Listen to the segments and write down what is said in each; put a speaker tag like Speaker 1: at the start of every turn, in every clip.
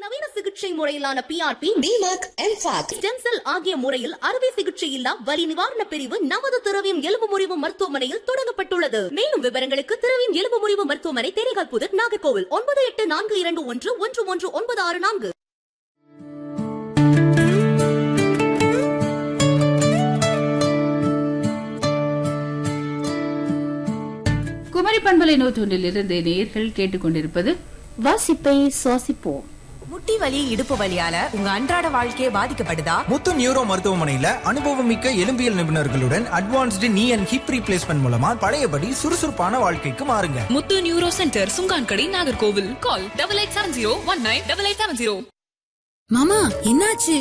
Speaker 1: அதிநவீன சிகிச்சை முறையிலான PRP
Speaker 2: DMAC MFAC
Speaker 1: stem cell ஆகிய முறையில் அறுவை சிகிச்சை இல்லா வலி நிவாரண பிரிவு நமது திரவியம் எலும்பு முறிவு மருத்துவமனையில் தொடங்கப்பட்டுள்ளது மேலும் விவரங்களுக்கு திரவியம் எலும்பு முறிவு மருத்துவமனை தேனிகால் புதர் நாகர்கோவில் ஒன்பது எட்டு நான்கு இரண்டு ஒன்று ஒன்று ஒன்று ஒன்பது ஆறு நான்கு
Speaker 3: குமரி பண்பலை நூற்றொன்றில் இருந்து நேர்கள் கேட்டுக்கொண்டிருப்பது
Speaker 4: வாசிப்பை சுவாசிப்போம்
Speaker 5: முட்டி வலி இடுப்பு வலியால உங்க அன்றாட வாழ்க்கையே பாதிக்கப்படுதா
Speaker 6: முத்து நியூரோ மருத்துவமனையில அனுபவமிக்க எலும்பியல் நிபுணர்களுடன் அட்வான்ஸ்டு நீ அண்ட் ஹிப் ரீப்ளேஸ்மெண்ட் மூலமா பழையபடி சுறுசுறுப்பான வாழ்க்கைக்கு மாறுங்க
Speaker 7: Muthu neuro centre Sungankadai Nagercoil call double eight seven zero one nine double eight seven zero
Speaker 8: மாமா என்னாச்சு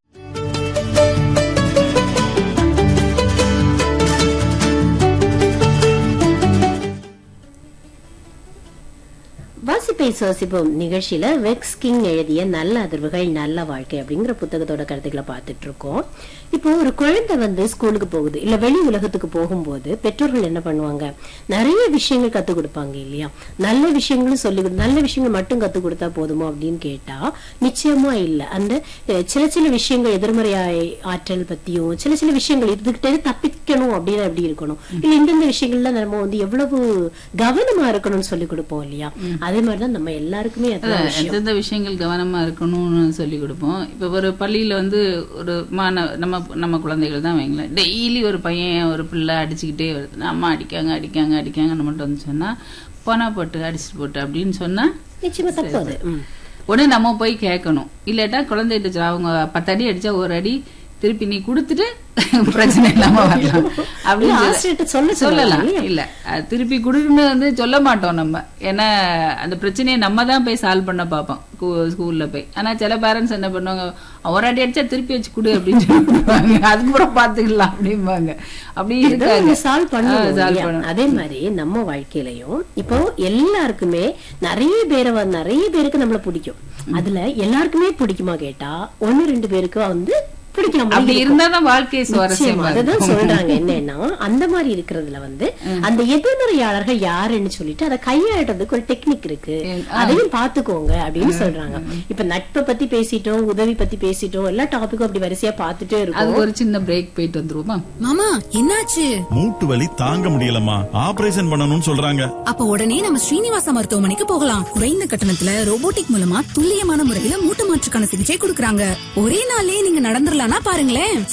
Speaker 4: வாசிப்பை சுவாசிப்போம் நிகழ்ச்சியில வெக்ஸ் கிங் எழுதிய நல்ல அதிர்வுகள் நல்ல வாழ்க்கை அப்படிங்கிற புத்தகத்தோட கருத்துக்களை பார்த்துட்டு இருக்கோம் இப்போ ஒரு குழந்தை வந்து ஸ்கூலுக்கு போகுது இல்ல வெளி உலகத்துக்கு போகும்போது பெற்றோர்கள் என்ன பண்ணுவாங்க நிறைய விஷயங்கள் கத்து கொடுப்பாங்க இல்லையா நல்ல விஷயங்களும் சொல்லி கொடு- நல்ல விஷயங்கள் மட்டும் கத்து கொடுத்தா போதுமோ அப்படின்னு கேட்டா நிச்சயமா இல்ல அந்த அஹ், சில சில விஷயங்கள் எதிர்மறை ஆ- ஆற்றல் பத்தியும் சில சில விஷயங்கள் இருந்துகிட்டே தப்பிக்கணும் அப்படின்னு அப்படி இருக்கணும் இல்ல இந்தந்த விஷயங்கள்ல நம்ம வந்து எவ்வளவு கவனமா இருக்கணும்னு சொல்லி கொடுப்போம் இல்லையா அதே மாதிரிதான் நம்ம எல்லாருக்குமே அதுதான்
Speaker 3: அதான்,
Speaker 4: விஷயம்
Speaker 3: எந்தெந்த விஷயங்கள் கவனமா இருக்கணும்னு சொல்லி கொடுப்போம் இப்ப ஒரு பள்ளியில வந்து ஒரு மாணவ நம்ம நம்ம குழந்தைகள் தான் வைங்களேன் டெய்லி ஒரு பையன் ஒரு பிள்ளை அடிச்சுக்கிட்டே வருது அம்மா அடிக்காங்க அடிக்காங்க அடிக்காங்கன்னு மட்டும் வந்து சொன்னா பணம் போட்டு அடிச்சுட்டு போட்டு அப்படின்னு சொன்னா
Speaker 4: நிச்சயமா தப்பு அது ம்.
Speaker 3: உடனே நம்ம போய் கேட்கணும் இல்லாட்டா குழந்தைகிட்ட சொ- அவங்க பத்து அடி அடிச்சா ஒரு அடி திருப்பி நீ கொடுத்துட்டு பிரச்சனை இல்லாம வரலாம் அப்படின்னு
Speaker 4: இல்ல,
Speaker 3: சொல்ல-
Speaker 4: ஆசிரியர்கிட்ட சொல்ல
Speaker 3: சொல்லலாம்
Speaker 4: சொல்லலாம்
Speaker 3: இல்ல அது திருப்பி கொடுன்னு வந்து சொல்ல மாட்டோம் நம்ம ஏன்னா அந்த பிரச்சனையை நம்ம தான் போய் சால்வ் பண்ண பார்ப்போம் ஸ்கூ- ஸ்கூல்ல போய் ஆனா சில பேரண்ட்ஸ் என்ன பண்ணுவாங்க ஒரு அடி அடிச்சா திருப்பி வச்சு கொடு அப்படின்னு சொல்லுவாங்க அதுக்கப்புறம் பாத்துக்கலாம் அப்படிம்பாங்க அப்படி
Speaker 4: ஏதோ
Speaker 3: இருக்காங்க
Speaker 4: ஒண்ணு solve பண்ணுவோம்
Speaker 3: ஆ, solve
Speaker 4: இல்லையா?
Speaker 3: பண்ணுவோம்.
Speaker 4: அதே மாதிரி நம்ம வாழ்க்கையிலயும் இப்போ எல்லாருக்குமே நிறைய பேரை வந்து- நிறைய பேருக்கு நம்மள பிடிக்கும் அதுல எல்லாருக்குமே பிடிக்குமா கேட்டா ஒண்ணு ரெண்டு பேருக்கு வந்து பிடிக்காம
Speaker 3: அப்படி
Speaker 4: இருக்கும்.
Speaker 3: இருந்தாதான் வாழ்க்கை
Speaker 4: நிச்சயமா,
Speaker 3: சுவாரஸ்யமா
Speaker 4: அதுதான்
Speaker 3: இருக்கும்.
Speaker 4: சொல்றாங்க என்னன்னா அந்த மாதிரி இருக்கிறதுல வந்து அந்த எதிர்மறையாளர்கள் யாருன்னு சொல்லிட்டு அதை கையாளுறதுக்கு ஒரு டெக்னிக் இருக்கு
Speaker 3: ஆ.
Speaker 4: அதையும் பாத்துக்கோங்க அப்படின்னு சொல்றாங்க இப்ப நட்பை பத்தி பேசிட்டோம் உதவி பத்தி பேசிட்டோம் எல்லா டாபிக்கும் அப்படி வரிசையா பாத்துட்டே
Speaker 3: அதுக்கு
Speaker 4: இருக்கும்
Speaker 3: ஒரு சின்ன பிரேக் போயிட்டு வந்துருவோமா
Speaker 8: மாமா என்னாச்சு
Speaker 9: மூட்டு வலி தாங்க முடியலம்மா ஆபரேஷன் பண்ணணும்னு சொல்றாங்க
Speaker 8: அப்ப உடனே நம்ம ஸ்ரீனிவாசா மருத்துவமனைக்கு போகலாம் குறைந்த கட்டணத்துல ரோபோட்டிக் மூலமா துல்லியமான முறையில மூட்டு மாற்றுக்கான சிகிச்சை கொடுக்கறாங்க ஒரே நாள்லயே நீங்க நடந்துடலாம்னா பாருங்களேன்